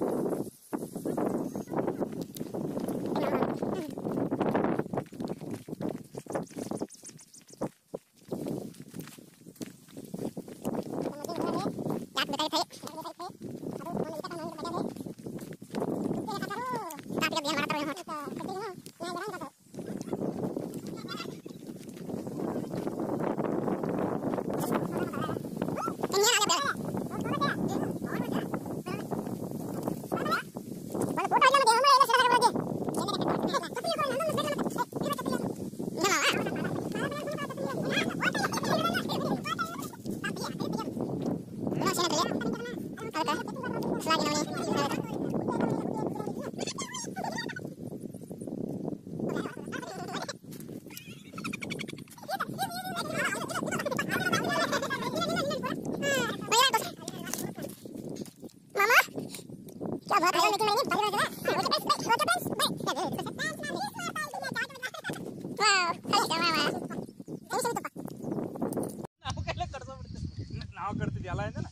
ನಾವು ಕಟ್ತಿದ್ವಿ ಎಲ್ಲ ಇಂದ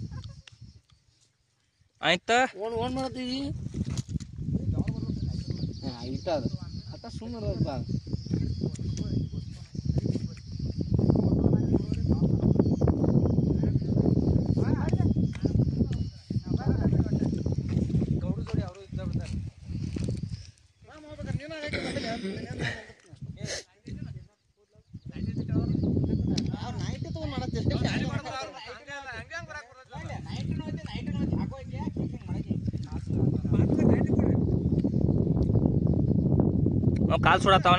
ಆಯ್ತಾ ಓನ್ ಓನ್ ಮಾಡ್ತೀವಿ ಇಟ್ಟ ಅದು ಅಕ್ಕ ಸುಮ್ಮನೆ ಬಾ ಗೌಡ್ರ ಜೋಡಿ ಅವರು ಇದ್ದ ಬಿಡ್ತಾರೆ ನೈಟ್ ತಗೊಂಡ್ ಮಾಡತ್ತೆ ಅವ್ ಕಾಲ್ ಸುಡತ್ತಾವನ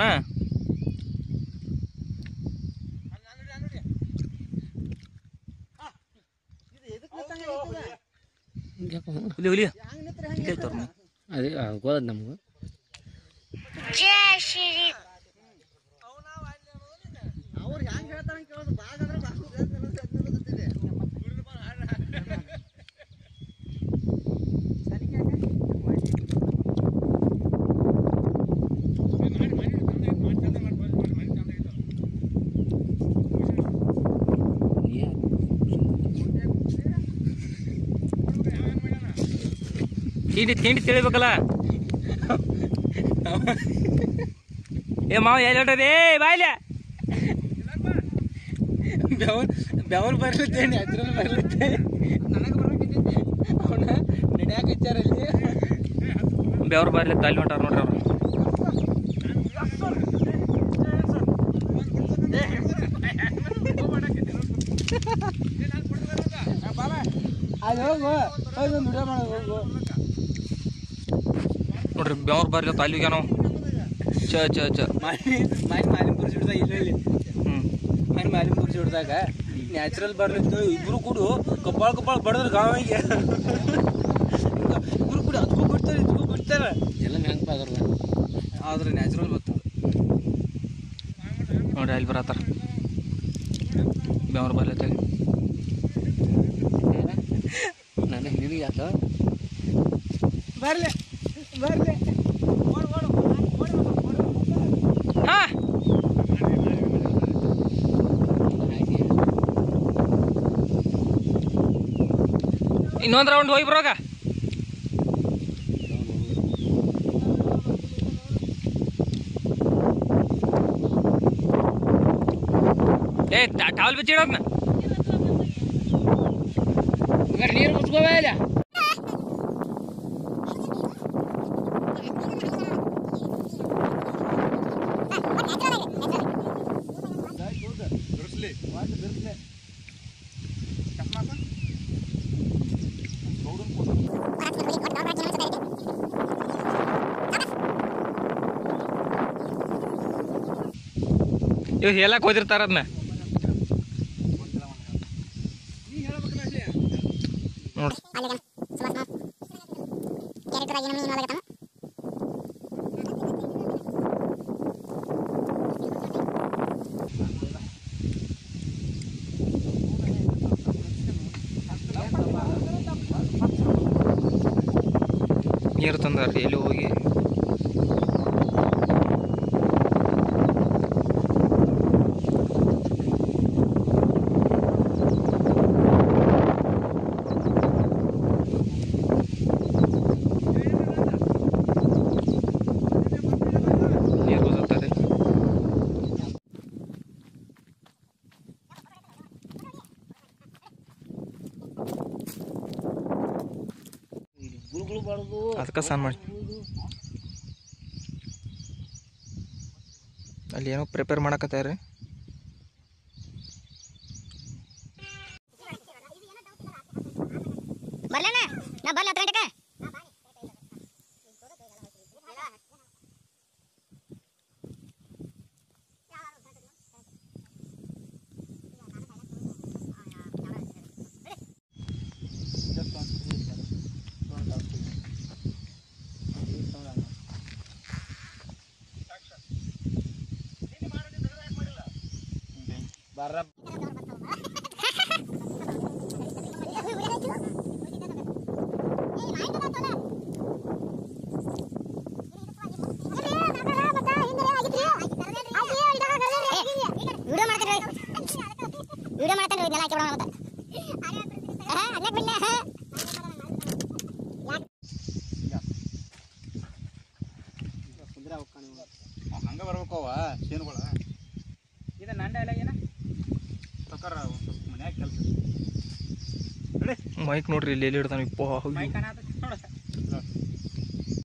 ಹುಲಿ ಹುಲಿ ಕೇಳ್ತಾರ ಅದೇ ಗೊತ್ತದ ನಮ್ಗೆ ಅವ್ರು ಹೆಂಗ್ ಹೇಳ್ತಾರ ಕೇಳೋದು ಬಾಗ ಅಂದ್ರೆ ತಿಂಡಿ ತಿಂಡಿ ತಿಳಿಬೇಕಲ್ಲ ಏ ಮಾವ ಎಲ್ಲಿ ಹೊಂಟದೆ ಏ ಬಾಯ್ಲೆ ಬೆವರ್ ಬೆವರ್ ಬರ್ಲಿತ್ತೆ ನ್ಯಾಚುರಲ್ ಬರ್ಲಿತ್ತೆ ನನಗೆ ಬರೋಕಿದ್ದೆ ಅವನ ನಡ್ಯಾಕ ಹಚ್ಚಾರಲ್ಲಿ ಬೆವ್ರು ಬರ್ಲಿ ಅಲ್ಲಿ ಹೊಂಟಾರ ನೋಡ್ರಿ ಅವ್ರು ಅಲ್ಲಿ ಹೋಗು ಹೋಗಿ ಒಂದು ವಿಡಿಯೋ ಮಾಡೋದು ಹೋಗು ನೋಡ್ರಿ ಬೆವ್ರು ಬರ್ಲಿ ಅಲ್ಲಿಗೆ ನಾವು ಚ ಚ ಚ ಮಾಲಿ ಮಾಲಿ ಮಾಲಿಂಪುರ ಸಿಡ್ದಾಗ ಇಲ್ಲ ಇಲ್ಲಿ ಹ್ಮ್ ಮನೆ ಮಾಲಿಂಪುರ ಸಿಡ್ದಾಗ ನ್ಯಾಚುರಲ್ ಬರ್ಲಿತ್ತು ಇಬ್ರು ಕೂಡ ಕಬ್ಬಾಳ ಕಬ್ಬಾಳ ಬಡದ್ರ ಗಾವಿಗೆ ಇಬ್ರು ಕೂಡ ಹತ್ಕೊ ಬಿಡ್ತಾರೆ ಇದ್ಕೊ ಬಿಡ್ತಾರೆ ಎಲ್ಲ ಹೆಂಗ್ ಆಗಲ್ಲ ಆದ್ರೆ ನ್ಯಾಚುರಲ್ ಬರ್ತದೆ ನೋಡ್ರಿ ಅಲ್ಲಿ ಬರತ್ತಾರ ಬೆವ್ರು ಬರ್ಲಿ ತಗಿ ನನಗೆ ನಿನಗೆ ಯಾಕ ಬರ್ಲೆ ಬರ್ಲೆ ಓಡ್ ಓಡ್ ಹಾ ಇನ್ನೊಂದು ರೌಂಡ್ ಹೋಗಿ ಬರೋಗ ಏ ಟಾವಲ್ ಬಿಚ್ಚಿಡೋದ್ನ ನೀರು ಮುಚ್ಕೋಬೇ ಇಲ್ಲ ಇವ್ ಹೇಳಕ್ ಹೋದಿರ್ತಾರ ಅದನ್ನ ನೋಡ್ರಿ ನೀರು ತಂದಾರ್ರಿ ಎಲ್ಲಿ ಹೋಗಿ ಬಡ್ದು ಅದಕ್ಕೆ ಸಣ್ಣ ಮಾಡಿ ಅಲ್ಲಿ ಏನೋ ಪ್ರಿಪೇರ್ ಮಾಡಕತ್ತಾರ ಬರ್ಲಣ್ಣ ನಾ ಬರ್ಲ ಹತ್ತು ಗಂಟೆಗೆ ಬರ್ರ ವಿಡಿಯೋ ಮಾಡ್ತಾರೆ ವಿಡಿಯೋ ಮಾಡ್ತಾನೆ ಇದೆಲ್ಲ ಹಾಕಿ ಬಿಡೋಣ ಮತ್ತೆ ಹಾ ಅದ್ಯಾಕ್ ಬಿಡ್ಲೆ ಹಾ ಕುಂದ್ರೆ ಹೋಗ್ಕಾಣಿ ಹಂಗ ಬರ್ಬೇಕು ಅವ ಶೇನುಗಳ ಇದು ನಂಡ ಎಲ್ಲ ಏನ ತಕರ ಒಂದು ಸ್ವಲ್ಪ ಮನ್ಯಾಗ ಕೆಲಸ ಮೈಕ್ ನೋಡ್ರಿ ಇಲ್ಲಿ ಎಲ್ಲಿ ಇಡ್ತಾನೆ ಇಪ್ಪ ಮೈ ಕಾಣತ್ತ